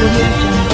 audio jungle.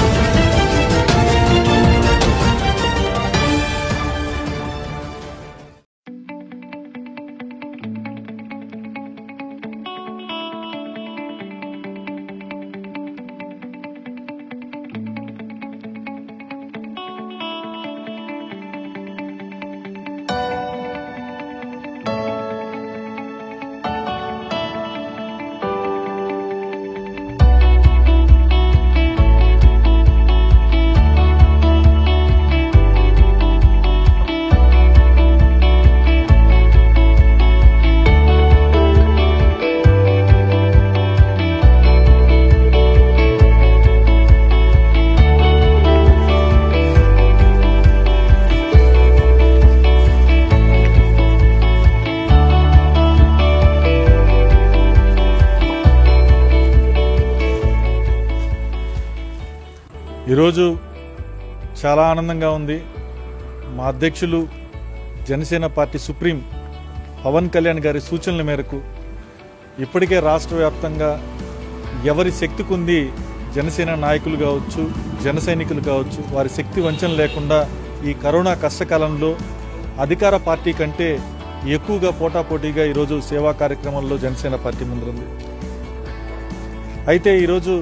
ఈరోజు చాలా ఆనందంగా ఉంది మా అధ్యక్షులు జనసేన పార్టీ సుప్రీం పవన్ కళ్యాణ్ గారి సూచనల మేరకు ఇప్పటికే రాష్ట్ర వ్యాప్తంగా ఎవరి శక్తికి ఉంది జనసేన నాయకులు కావచ్చు జన సైనికులు కావచ్చు వారి శక్తి వంచన లేకుండా ఈ కరోనా కష్టకాలంలో అధికార పార్టీ కంటే ఎక్కువగా పోటాపోటీగా ఈరోజు సేవా కార్యక్రమంలో జనసేన పార్టీ ముందుంది అయితే ఈరోజు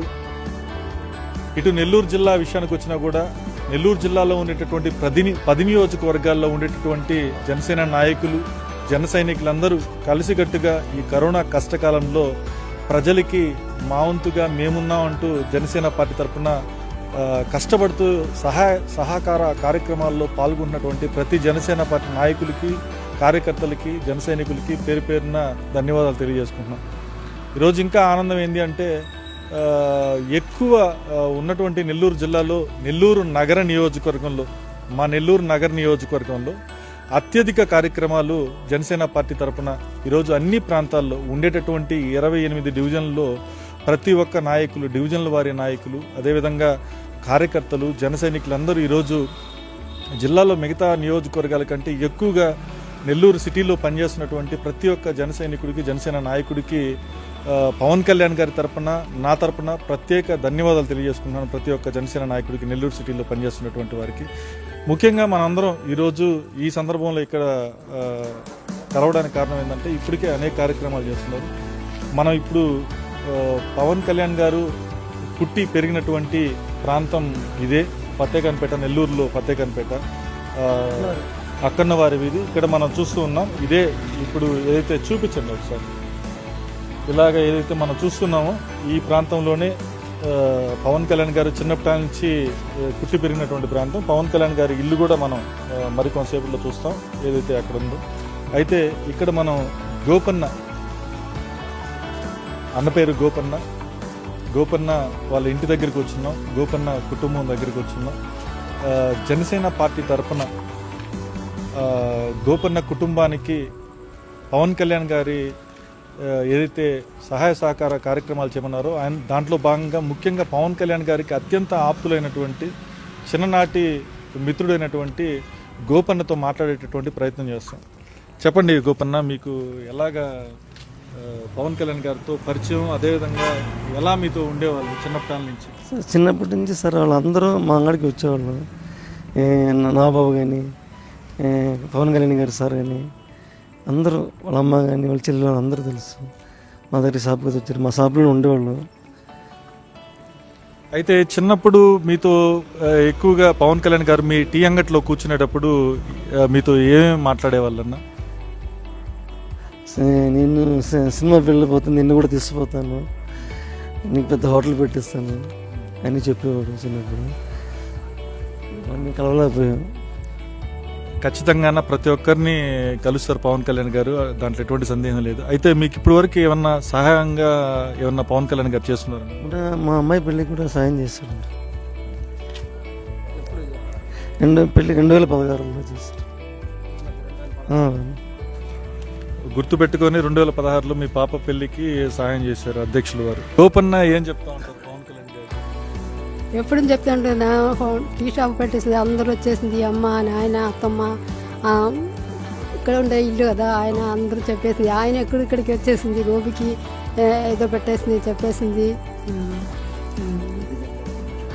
ఇటు నెల్లూరు జిల్లా విషయానికి వచ్చినా కూడా నెల్లూరు జిల్లాలో ఉండేటటువంటి పది పది నియోజకవర్గాల్లో ఉండేటటువంటి జనసేన నాయకులు జన సైనికులందరూ కలిసికట్టుగా ఈ కరోనా కష్టకాలంలో ప్రజలకి మా వంతుగా మేమున్నాం అంటూ జనసేన పార్టీ తరఫున కష్టపడుతూ సహాయ సహకార కార్యక్రమాల్లో పాల్గొన్నటువంటి ప్రతి జనసేన పార్టీ నాయకులకి కార్యకర్తలకి జన సైనికులకి పేరు పేరున ధన్యవాదాలు తెలియజేసుకుంటున్నాం ఈరోజు ఇంకా ఆనందం ఏంటి అంటే ఆ, ఎక్కువ ఆ, ఉన్నటువంటి నెల్లూరు జిల్లాలో నెల్లూరు నగర నియోజకవర్గంలో మా నెల్లూరు నగర నియోజకవర్గంలో అత్యధిక కార్యక్రమాలు జనసేన పార్టీ తరపున ఈరోజు అన్ని ప్రాంతాల్లో ఉండేటటువంటి ఇరవై ఎనిమిది డివిజన్లలో ప్రతి ఒక్క నాయకులు డివిజన్ల వారి నాయకులు అదేవిధంగా కార్యకర్తలు జన సైనికులందరూ ఈరోజు జిల్లాలో మిగతా నియోజకవర్గాల కంటే ఎక్కువగా నెల్లూరు సిటీలో పనిచేస్తున్నటువంటి ప్రతి ఒక్క జన సైనికుడికి జనసేన నాయకుడికి ఆ, పవన్ కళ్యాణ్ గారి తరపున నా తరపున ప్రత్యేక ధన్యవాదాలు తెలియజేసుకుంటున్నాను ప్రతి ఒక్క జనసేన నాయకుడికి నెల్లూరు సిటీలో పనిచేస్తున్నటువంటి వారికి ముఖ్యంగా మనందరం ఈరోజు ఈ సందర్భంలో ఇక్కడ ఆ, కలవడానికి కారణం ఏంటంటే ఇప్పటికే అనేక కార్యక్రమాలు చేస్తున్నారు మనం ఇప్పుడు ఆ, పవన్ కళ్యాణ్ గారు పుట్టి పెరిగినటువంటి ప్రాంతం ఇదే ఫతేఖాన్పేట నెల్లూరులో ఫతేఖాన్పేట ఆ, అక్కన్న వారి వీధి ఇక్కడ మనం చూస్తూ ఉన్నాం ఇదే ఇప్పుడు ఏదైతే చూపించండి ఒకసారి ఇలాగ ఏదైతే మనం చూస్తున్నామో ఈ ప్రాంతంలోనే ఆ, పవన్ కళ్యాణ్ గారు చిన్నప్పటి నుంచి ఆ, పుట్టి పెరిగినటువంటి ప్రాంతం పవన్ కళ్యాణ్ గారి ఇల్లు కూడా మనం ఆ, మరికొంతసేపులో చూస్తాం ఏదైతే అక్కడ ఉందో అయితే ఇక్కడ మనం గోపన్న అన్న పేరు గోపన్న గోపన్న వాళ్ళ ఇంటి దగ్గరికి వచ్చినాం గోపన్న కుటుంబం దగ్గరికి వచ్చినాం ఆ, జనసేన పార్టీ తరఫున ఆ, గోపన్న కుటుంబానికి పవన్ కళ్యాణ్ గారి ఆ, ఏదైతే సహాయ సహకార కార్యక్రమాలు చేయమన్నారో ఆయన దాంట్లో భాగంగా ముఖ్యంగా పవన్ కళ్యాణ్ గారికి అత్యంత ఆప్తులైనటువంటి చిన్ననాటి మిత్రుడైనటువంటి గోపన్నతో మాట్లాడేటటువంటి ప్రయత్నం చేస్తాం చెప్పండి గోపన్న మీకు ఎలాగా ఆ, పవన్ కళ్యాణ్ గారితో పరిచయం అదేవిధంగా ఎలా మీతో ఉండేవాళ్ళు చిన్నప్పటి నుంచి సార్ చిన్నప్పటి నుంచి సార్ వాళ్ళందరూ మా అంగడికి వచ్చేవాళ్ళు ఏ, నా- నాబాబు కానీ పవన్ కళ్యాణ్ గారు సార్ కానీ అందరూ వాళ్ళ అమ్మ కానీ వాళ్ళ చెల్లెలు వాళ్ళు అందరూ తెలుసు మా దగ్గర షాప్కి వచ్చారు మా షాప్లో ఉండేవాళ్ళు అయితే చిన్నప్పుడు మీతో ఆ, ఎక్కువగా పవన్ కళ్యాణ్ గారు మీ టీ అంగట్లో కూర్చునేటప్పుడు ఆ, మీతో ఏమేమి మాట్లాడేవాళ్ళన్నా సే- నేను సే- సినిమా వెళ్ళిపోతాను నిన్ను కూడా తీసుకుపోతాను నీకు పెద్ద హోటల్ పెట్టిస్తాను అని చెప్పేవాడు చిన్నప్పుడు అన్నీ కలవలేకపోయాం ఖచ్చితంగా ప్రతి ఒక్కరిని కలుస్తారు పవన్ కళ్యాణ్ గారు దాంట్లో ఎటువంటి సందేహం లేదు అయితే మీకు ఇప్పటి వరకు ఏమన్నా సహాయంగా ఏమన్నా పవన్ కళ్యాణ్ గారు చేస్తున్నారు అంటే మా అమ్మాయి పెళ్ళికి కూడా సాయం చేశాడు రెండు పెళ్ళి రెండు వేల పదహారులో చేశాడు ఆ, గుర్తు పెట్టుకొని రెండు వేల పదహారులో మీ పాప పెళ్లికి సహాయం చేశారు అధ్యక్షులు వారు గోపన్న ఏం చెప్తా ఉంటారు పవన్ కళ్యాణ్ గారు ఎప్పుడు చెప్తుంటే నా హో- టీ షాప్ పెట్టేసింది అందరూ వచ్చేసింది అమ్మ నాయన అత్తమ్మ ఆ, ఇక్కడ ఉండే ఇల్లు కదా ఆయన అందరూ చెప్పేసింది ఆయన ఎక్కడిక్కడికి వచ్చేసింది గోపికి ఏ, ఏదో పెట్టేసింది చెప్పేసింది ఉమ్, ఉమ్.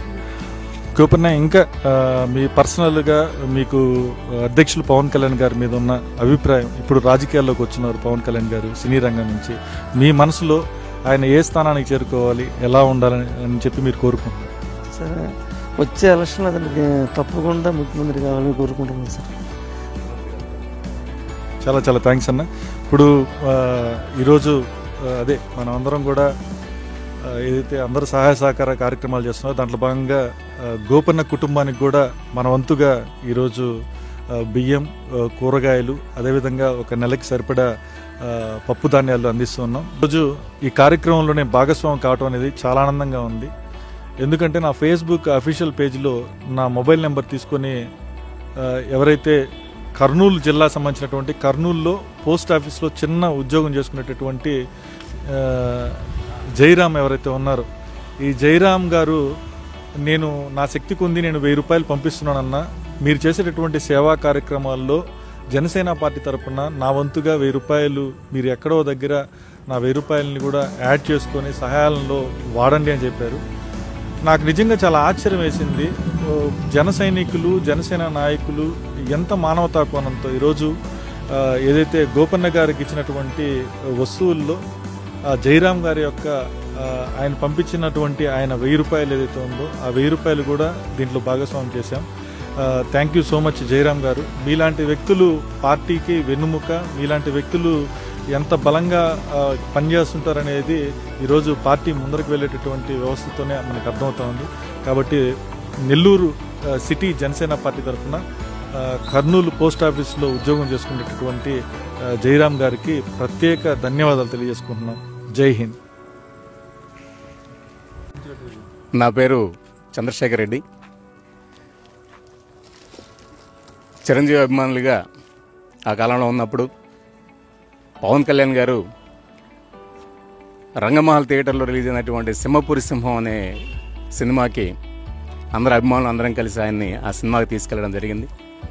గోపన్న ఇంకా ఆ, మీ పర్సనల్గా మీకు అధ్యక్షులు పవన్ కళ్యాణ్ గారి మీద ఉన్న అభిప్రాయం ఇప్పుడు రాజకీయాల్లోకి వచ్చినారు పవన్ కళ్యాణ్ గారు సినీ రంగం నుంచి మీ మనసులో ఆయన ఏ స్థానానికి చేరుకోవాలి ఎలా ఉండాలని అని చెప్పి మీరు కోరుకుంటున్నారు సరే వచ్చే ఎలక్షన్లో అతనికి తప్పకుండా ముఖ్యమంత్రి కావాలని కోరుకుంటున్నాను సార్ చాలా చాలా థ్యాంక్స్ అన్న ఇప్పుడు ఆ, ఈరోజు ఆ, అదే మనం అందరం కూడా ఆ, ఏదైతే అందరూ సహాయ సహకార కార్యక్రమాలు చేస్తున్నారో దాంట్లో భాగంగా ఆ, గోపన్న కుటుంబానికి కూడా మన వంతుగా ఈరోజు ఆ, బియ్యం ఆ, కూరగాయలు అదేవిధంగా ఒక నెలకి సరిపడా ఆ, పప్పు ధాన్యాలు అందిస్తున్నాం ఈరోజు ఈ కార్యక్రమంలో నేను భాగస్వామి కావటం అనేది చాలా ఆనందంగా ఉంది ఎందుకంటే నా ఫేస్బుక్ అఫీషియల్ పేజ్లో నా మొబైల్ నెంబర్ తీసుకొని ఆ, ఎవరైతే కర్నూలు జిల్లా సంబంధించినటువంటి కర్నూలులో పోస్ట్ ఆఫీస్లో చిన్న ఉద్యోగం చేసుకునేటటువంటి ఆ, జైరామ్ ఎవరైతే ఉన్నారో ఈ జైరామ్ గారు నేను నా శక్తి కొంది నేను వెయ్యి రూపాయలు పంపిస్తున్నానన్నా మీరు చేసేటటువంటి సేవా కార్యక్రమాల్లో జనసేన పార్టీ తరపున నా వంతుగా వెయ్యి రూపాయలు మీరు ఎక్కడో దగ్గర నా వెయ్యి రూపాయలని కూడా యాడ్ చేసుకొని సహాయాలలో వాడండి అని చెప్పారు నాకు నిజంగా చాలా ఆశ్చర్యం వేసింది ఓ, జన సైనికులు జనసేన నాయకులు ఎంత మానవతా కోణంతో ఈరోజు ఆ, ఏదైతే గోపన్న గారికి ఇచ్చినటువంటి వస్తువుల్లో ఆ జయరామ్ గారి యొక్క ఆ, ఆయన పంపించినటువంటి ఆయన వెయ్యి రూపాయలు ఏదైతే ఉందో ఆ వెయ్యి రూపాయలు కూడా దీంట్లో భాగస్వామ్యం చేశాం thank you so much Jayaram గారు మీలాంటి వ్యక్తులు పార్టీకి వెన్నుముక మీలాంటి వ్యక్తులు ఎంత బలంగా ఆ, పనిచేస్తుంటారనేది ఈరోజు పార్టీ ముందరకు వెళ్ళేటటువంటి వ్యవస్థతోనే మనకు అర్థమవుతోంది కాబట్టి నెల్లూరు ఆ, సిటీ జనసేన పార్టీ తరఫున ఆ, కర్నూలు పోస్ట్ ఆఫీస్లో ఉద్యోగం చేసుకునేటటువంటి ఆ, జయరామ్ గారికి ప్రత్యేక ధన్యవాదాలు తెలియజేసుకుంటున్నాం జై హింద్ నా పేరు చంద్రశేఖర్ రెడ్డి చిరంజీవి అభిమానులుగా ఆ కాలంలో ఉన్నప్పుడు పవన్ కళ్యాణ్ గారు రంగమహల్ థియేటర్లో రిలీజ్ అయినటువంటి సింహపురి సింహం అనే సినిమాకి అందరు అభిమానులు అందరం కలిసి ఆయన్ని ఆ సినిమాకి తీసుకెళ్లడం జరిగింది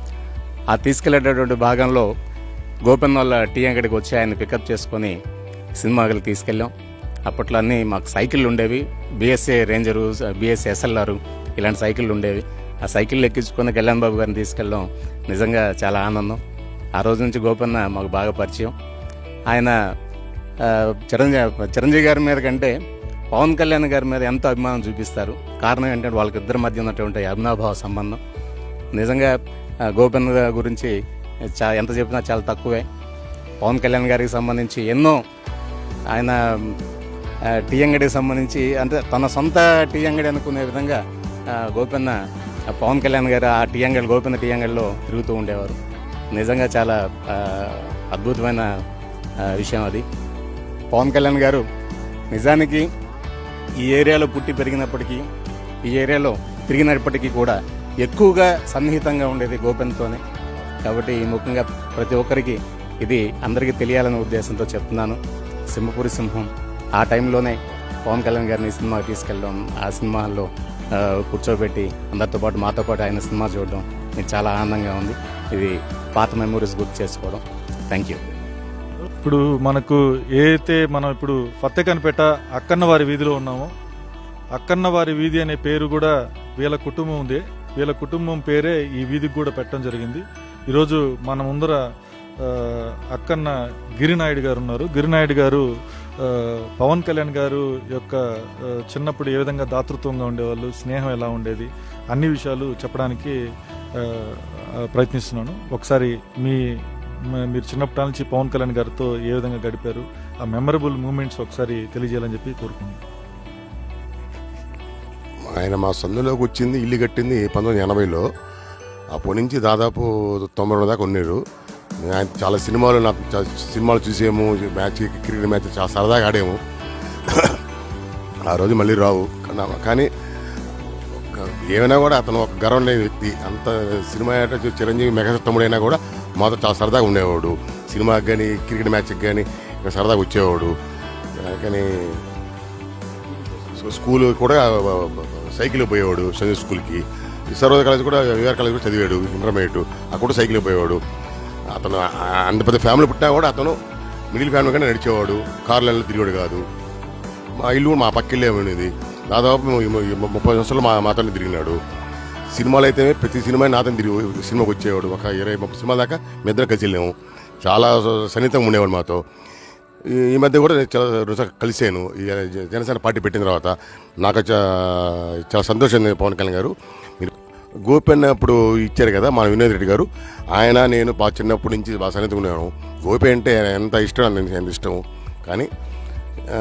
ఆ తీసుకెళ్లేటటువంటి భాగంలో గోపెన్ వాళ్ళ టీ అంగడికి వచ్చి ఆయన్ని పికప్ చేసుకొని సినిమాకి తీసుకెళ్ళాం అప్పట్లో అన్నీ మాకు సైకిళ్ళు ఉండేవి బిఎస్ఏ రేంజరు బిఎస్ఏ ఎస్ఎల్ఆర్ ఇలాంటి సైకిళ్ళు ఉండేవి ఆ సైకిళ్ళు ఎక్కించుకొని కళ్యాణ్ బాబు గారిని తీసుకెళ్ళడం నిజంగా చాలా ఆనందం ఆ రోజు నుంచి గోపన్న మాకు బాగా పరిచయం ఆయన ఆ, చిరంజీవి చిరంజీవి గారి మీద కంటే పవన్ కళ్యాణ్ గారి మీద ఎంతో అభిమానం చూపిస్తారు కారణం ఏంటంటే వాళ్ళకిద్దరి మధ్య ఉన్నటువంటి అభినాభావ సంబంధం నిజంగా ఆ, గోపన్ గారి గురించి చా ఎంత చెప్పినా చాలా తక్కువే పవన్ కళ్యాణ్ గారికి సంబంధించి ఎన్నో ఆయన ఆ, టీ అంగడికి సంబంధించి అంటే తన సొంత టీ అంగడి అనుకునే విధంగా ఆ, గోపన్న ఆ, పవన్ కళ్యాణ్ గారు ఆ టీ అంగడి గోపన్న టీ అంగడిలో తిరుగుతూ ఉండేవారు నిజంగా చాలా ఆ, అద్భుతమైన ఆ, విషయం అది పవన్ కళ్యాణ్ గారు నిజానికి ఈ ఏరియాలో పుట్టి పెరిగినప్పటికీ ఈ ఏరియాలో తిరిగినప్పటికీ కూడా ఎక్కువగా సన్నిహితంగా ఉండేది గోపెన్తోనే కాబట్టి ఈ ముఖ్యంగా ప్రతి ఒక్కరికి ఇది అందరికీ తెలియాలనే ఉద్దేశంతో చెప్తున్నాను సింహపురి సింహం ఆ టైంలోనే పవన్ కళ్యాణ్ గారిని ఈ సినిమాకి తీసుకెళ్ళడం ఆ సినిమాలో ఆ, కూర్చోబెట్టి అందరితో పాటు మాతో పాటు ఆయన సినిమా చూడడం ఇది చాలా ఆనందంగా ఉంది ఇది పాత మెమరీస్ గుర్తు చేసుకోవడం థ్యాంక్ యూ ఇప్పుడు మనకు ఏదైతే మనం ఇప్పుడు ఫత్తెకన్పేట అక్కన్న వారి వీధిలో ఉన్నామో అక్కన్న వారి వీధి అనే పేరు కూడా వీళ్ళ కుటుంబం ఉంది వీళ్ళ కుటుంబం పేరే ఈ వీధికి కూడా పెట్టడం జరిగింది ఈరోజు మన ముందర ఆ, అక్కన్న గిరినాయుడు గారు ఉన్నారు గిరినాయుడు గారు ఆ, పవన్ కళ్యాణ్ గారు యొక్క ఆ, చిన్నప్పుడు ఏ విధంగా దాతృత్వంగా ఉండేవాళ్ళు స్నేహం ఎలా ఉండేది అన్ని విషయాలు చెప్పడానికి ఆ, ఆ, ప్రయత్నిస్తున్నాను ఒకసారి మీ మ- మీరు చిన్నప్పటి నుంచి పవన్ కళ్యాణ్ గారితో ఏ విధంగా గడిపారు ఆ మెమరబుల్ మూమెంట్స్ ఒకసారి తెలియజేయాలని చెప్పి కోరుకుంటున్నాను ఆయన మా సందులోకి వచ్చింది ఇల్లు కట్టింది పంతొమ్మిది వందల ఎనభైలో అప్పటి నుంచి దాదాపు తొంభై రెండు దాకా ఉన్నారు ఆయన చాలా సినిమాలు నాకు చా- సినిమాలు చూసాము మ్యాచ్ క్రికెట్ మ్యాచ్ చాలా సరదాగా ఆడాము ఆ రోజు మళ్ళీ రావు కానీ- కానీ ఒక- ఏమైనా కూడా అతను ఒక గర్వం లేని వ్యక్తి అంత సినిమా అంటే చిరంజీవి మెగా తమ్ముడైనా కూడా మాతో చాలా సరదాగా ఉండేవాడు సినిమాకి కానీ క్రికెట్ మ్యాచ్కి కానీ ఇంకా సరదాగా వచ్చేవాడు కానీ సో స్కూల్ కూడా సైకిల్ పోయేవాడు సంజయ్ స్కూల్కి సర్వోదయ కాలేజ్ కూడా విఆర్ కాలేజ్ కూడా చదివాడు ఇంటర్మీడియట్ అక్కడ కూడా సైకిల్ పోయేవాడు అతను ఆ- అంత పెద్ద ఫ్యామిలీ పుట్టినా కూడా అతను మిడిల్ ఫ్యామిలీ కానీ నడిచేవాడు కార్లలో తిరిగాడు కాదు మా ఇల్లు కూడా మా పక్కిల్లే ఉండేది దాదాపు ము- ము- ముప్పై సంవత్సరాలు మా మాతోనే తిరిగినాడు సినిమాలు అయితే ప్రతి సినిమా నాతో తిరిగి సినిమాకి వచ్చేవాడు ఒక ఇరవై ముప్పై సినిమా దాకా మీ ఇద్దరం కలిసి వెళ్ళాము చాలా సన్నిహితంగా ఉండేవాడు మాతో ఈ- ఈ మధ్య కూడా నేను చాలా రోజు కలిసాను ఈ జ- జనసేన పార్టీ పెట్టిన తర్వాత నాకు చా- చాలా సంతోషం ఉంది పవన్ కళ్యాణ్ గారు మీరు గోపెన్ అప్పుడు ఇచ్చారు కదా మన వినోద్ రెడ్డి గారు ఆయన నేను బాగా చిన్నప్పటి నుంచి బాగా సన్నిహితంగా ఉన్నాను గోపి అంటే ఎంత ఇష్టం నాకు ఎంత ఇష్టం కానీ ఆ,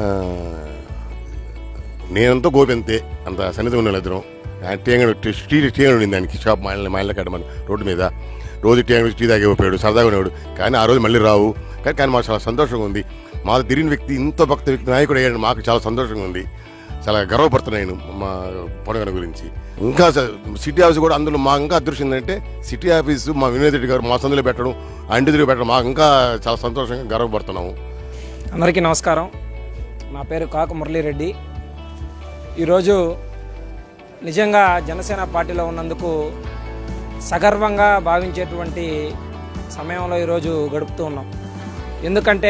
నేనంతా గోపి అంతే అంత సన్నిహితంగా ఉన్నాను ఇద్దరం ఆయన టీంగడు స్ట్రీట్ టీంగడు ఉండింది దానికి షాప్ మా ఇళ్ళ మా ఇళ్ళ కాడ మన రోడ్డు మీద రోజు టీంగడు టీ తాగి పోయాడు సరదాగా ఉండేవాడు కానీ ఆ రోజు మళ్ళీ రావు కానీ కానీ మాకు చాలా సంతోషంగా ఉంది మాకు తిరిగిన వ్యక్తి ఇంత భక్త వ్యక్తి నాయకుడు అయ్యాడు మాకు చాలా సంతోషంగా ఉంది చాలా గర్వపడుతున్నాను మా పండుగ గురించి ఇంకా స- సిటీ ఆఫీస్ కూడా అందులో మా ఇంకా అదృష్టం ఏంటంటే సిటీ ఆఫీసు మా వినోద్ రెడ్డి గారు మా సందులో పెట్టడం ఆ ఇంటి దగ్గర పెట్టడం మాకు ఇంకా చాలా సంతోషంగా గర్వపడుతున్నాము అందరికీ నమస్కారం నా పేరు కాకు మురళీరెడ్డి ఈరోజు నిజంగా జనసేన పార్టీలో ఉన్నందుకు సగర్వంగా భావించేటువంటి సమయంలో ఈరోజు గడుపుతూ ఉన్నాం ఎందుకంటే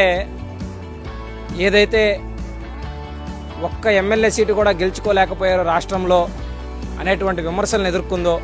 ఏదైతే ఒక్క ఎమ్మెల్యే సీటు కూడా గెలుచుకోలేకపోయారో రాష్ట్రంలో అనేటువంటి విమర్శలను ఎదుర్కొందో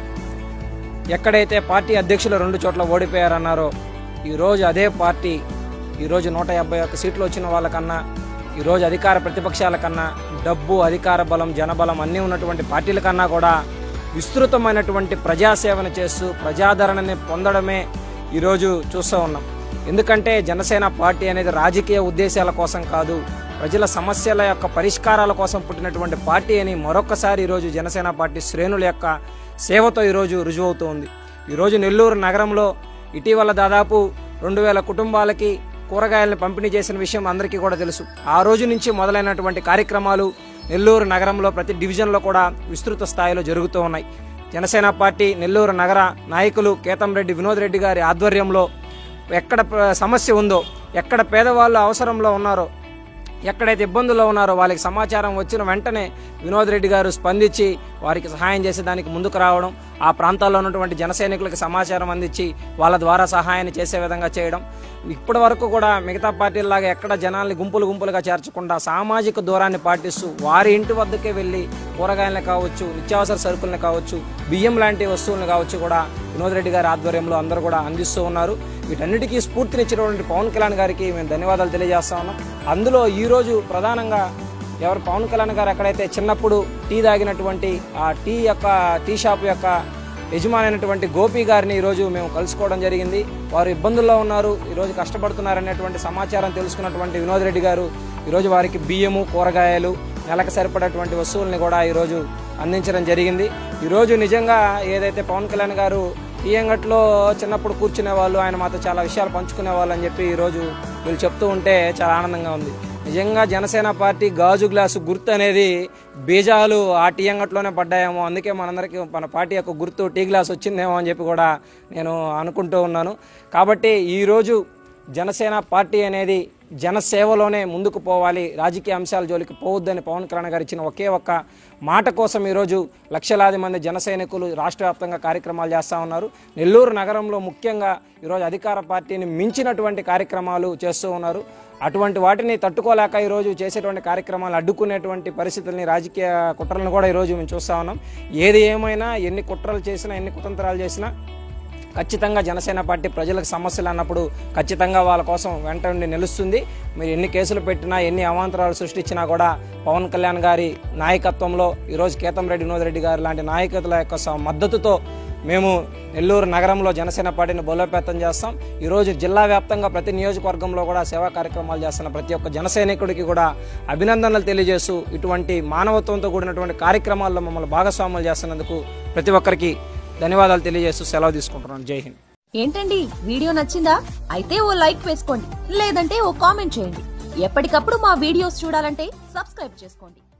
ఎక్కడైతే పార్టీ అధ్యక్షులు రెండు చోట్ల ఓడిపోయారన్నారో ఈరోజు అదే పార్టీ ఈరోజు నూట యాభై ఒక్క సీట్లు వచ్చిన వాళ్ళకన్నా ఈరోజు అధికార ప్రతిపక్షాల కన్నా డబ్బు అధికార బలం జనబలం అన్నీ ఉన్నటువంటి పార్టీల కన్నా కూడా విస్తృతమైనటువంటి ప్రజాసేవను చేస్తూ ప్రజాదరణని పొందడమే ఈరోజు చూస్తూ ఉన్నాం ఎందుకంటే జనసేన పార్టీ అనేది రాజకీయ ఉద్దేశాల కోసం కాదు ప్రజల సమస్యల యొక్క పరిష్కారాల కోసం పుట్టినటువంటి పార్టీ అని మరొకసారి ఈరోజు జనసేన పార్టీ శ్రేణుల యొక్క సేవతో ఈరోజు రుజువవుతోంది ఈరోజు నెల్లూరు నగరంలో ఇటీవల దాదాపు రెండు వేల కుటుంబాలకి కూరగాయలను పంపిణీ చేసిన విషయం అందరికీ కూడా తెలుసు ఆ రోజు నుంచి మొదలైనటువంటి కార్యక్రమాలు నెల్లూరు నగరంలో ప్రతి డివిజన్లో కూడా విస్తృత స్థాయిలో జరుగుతూ ఉన్నాయి జనసేన పార్టీ నెల్లూరు నగర నాయకులు కేతంరెడ్డి వినోద్ రెడ్డి గారి ఆధ్వర్యంలో ఎక్కడ ప్ర- సమస్య ఉందో ఎక్కడ పేదవాళ్ళు అవసరంలో ఉన్నారో ఎక్కడైతే ఇబ్బందుల్లో ఉన్నారో వాళ్ళకి సమాచారం వచ్చిన వెంటనే వినోద్ రెడ్డి గారు స్పందించి వారికి సహాయం చేసే దానికి ముందుకు రావడం ఆ ప్రాంతాల్లో ఉన్నటువంటి జన సైనికులకు సమాచారం అందించి వాళ్ళ ద్వారా సహాయాన్ని చేసే విధంగా చేయడం ఇప్పటి వరకు కూడా మిగతా పార్టీల్లాగా ఎక్కడ జనాల్ని గుంపులు గుంపులుగా చేర్చకుండా సామాజిక దూరాన్ని పాటిస్తూ వారి ఇంటి వద్దకే వెళ్ళి కూరగాయలను కావచ్చు నిత్యావసర సరుకులను కావచ్చు బియ్యం లాంటి వస్తువులను కావచ్చు కూడా వినోద్ రెడ్డి గారి ఆధ్వర్యంలో అందరూ కూడా అందిస్తూ ఉన్నారు వీటన్నిటికీ స్ఫూర్తినిచ్చినటువంటి పవన్ కళ్యాణ్ గారికి మేము ధన్యవాదాలు తెలియజేస్తా ఉన్నాం అందులో ఈరోజు ప్రధానంగా ఎవరు పవన్ కళ్యాణ్ గారు ఎక్కడైతే చిన్నప్పుడు టీ తాగినటువంటి ఆ టీ యొక్క టీ షాప్ యొక్క యజమానైనటువంటి గోపి గారిని ఈరోజు మేము కలుసుకోవడం జరిగింది వారు ఇబ్బందుల్లో ఉన్నారు ఈరోజు కష్టపడుతున్నారనేటువంటి సమాచారం తెలుసుకున్నటువంటి వినోద్ రెడ్డి గారు ఈరోజు వారికి బియ్యము కూరగాయలు నెలకు సరిపడేటువంటి వస్తువుల్ని కూడా ఈరోజు అందించడం జరిగింది ఈరోజు నిజంగా ఏదైతే పవన్ కళ్యాణ్ గారు ఈ అంగట్లో చిన్నప్పుడు కూర్చునే వాళ్ళు ఆయన మాతో చాలా విషయాలు పంచుకునే వాళ్ళు అని చెప్పి ఈరోజు వీళ్ళు చెప్తూ ఉంటే చాలా ఆనందంగా ఉంది నిజంగా జనసేన పార్టీ గాజు గ్లాసు గుర్తు అనేది బీజాలు ఆ టీ అంగట్లోనే పడ్డాయేమో అందుకే మనందరికీ మన పార్టీ యొక్క గుర్తు టీ గ్లాస్ వచ్చిందేమో అని చెప్పి కూడా నేను అనుకుంటూ ఉన్నాను కాబట్టి ఈరోజు జనసేన పార్టీ అనేది జనసేవలోనే ముందుకు పోవాలి రాజకీయ అంశాల జోలికి పోవద్దని పవన్ కళ్యాణ్ గారు ఇచ్చిన ఒకే ఒక్క మాట కోసం ఈరోజు లక్షలాది మంది జన సైనికులు రాష్ట్ర వ్యాప్తంగా కార్యక్రమాలు చేస్తూ ఉన్నారు నెల్లూరు నగరంలో ముఖ్యంగా ఈరోజు అధికార పార్టీని మించినటువంటి కార్యక్రమాలు చేస్తూ ఉన్నారు అటువంటి వాటిని తట్టుకోలేక ఈరోజు చేసేటువంటి కార్యక్రమాలు అడ్డుకునేటువంటి పరిస్థితుల్ని రాజకీయ కుట్రలను కూడా ఈరోజు మేము చూస్తూ ఉన్నాం ఏది ఏమైనా ఎన్ని కుట్రలు చేసినా ఎన్ని కుతంత్రాలు చేసినా ఖచ్చితంగా జనసేన పార్టీ ప్రజలకు సమస్యలు అన్నప్పుడు ఖచ్చితంగా వాళ్ళ కోసం వెంట ఉండి నిలుస్తుంది మీరు ఎన్ని కేసులు పెట్టినా ఎన్ని అవాంతరాలు సృష్టించినా కూడా పవన్ కళ్యాణ్ గారి నాయకత్వంలో ఈరోజు కేతంరెడ్డి వినోద్ రెడ్డి గారు లాంటి నాయకుల యొక్క స- మద్దతుతో మేము నెల్లూరు నగరంలో జనసేన పార్టీని బలోపేతం చేస్తాం ఈరోజు జిల్లా వ్యాప్తంగా ప్రతి నియోజకవర్గంలో కూడా సేవా కార్యక్రమాలు చేస్తున్న ప్రతి ఒక్క జన సైనికుడికి కూడా అభినందనలు తెలియజేస్తూ ఇటువంటి మానవత్వంతో కూడినటువంటి కార్యక్రమాల్లో మమ్మల్ని భాగస్వాములు చేస్తున్నందుకు ప్రతి ఒక్కరికి ధన్యవాదాలు తెలియజేస్తూ సెలవు తీసుకుంటున్నాను జై హింద్ ఏంటండి వీడియో నచ్చిందా అయితే ఓ లైక్ వేసుకోండి లేదంటే ఓ కామెంట్ చేయండి ఎప్పటికప్పుడు మా వీడియోస్ చూడాలంటే సబ్స్క్రైబ్ చేసుకోండి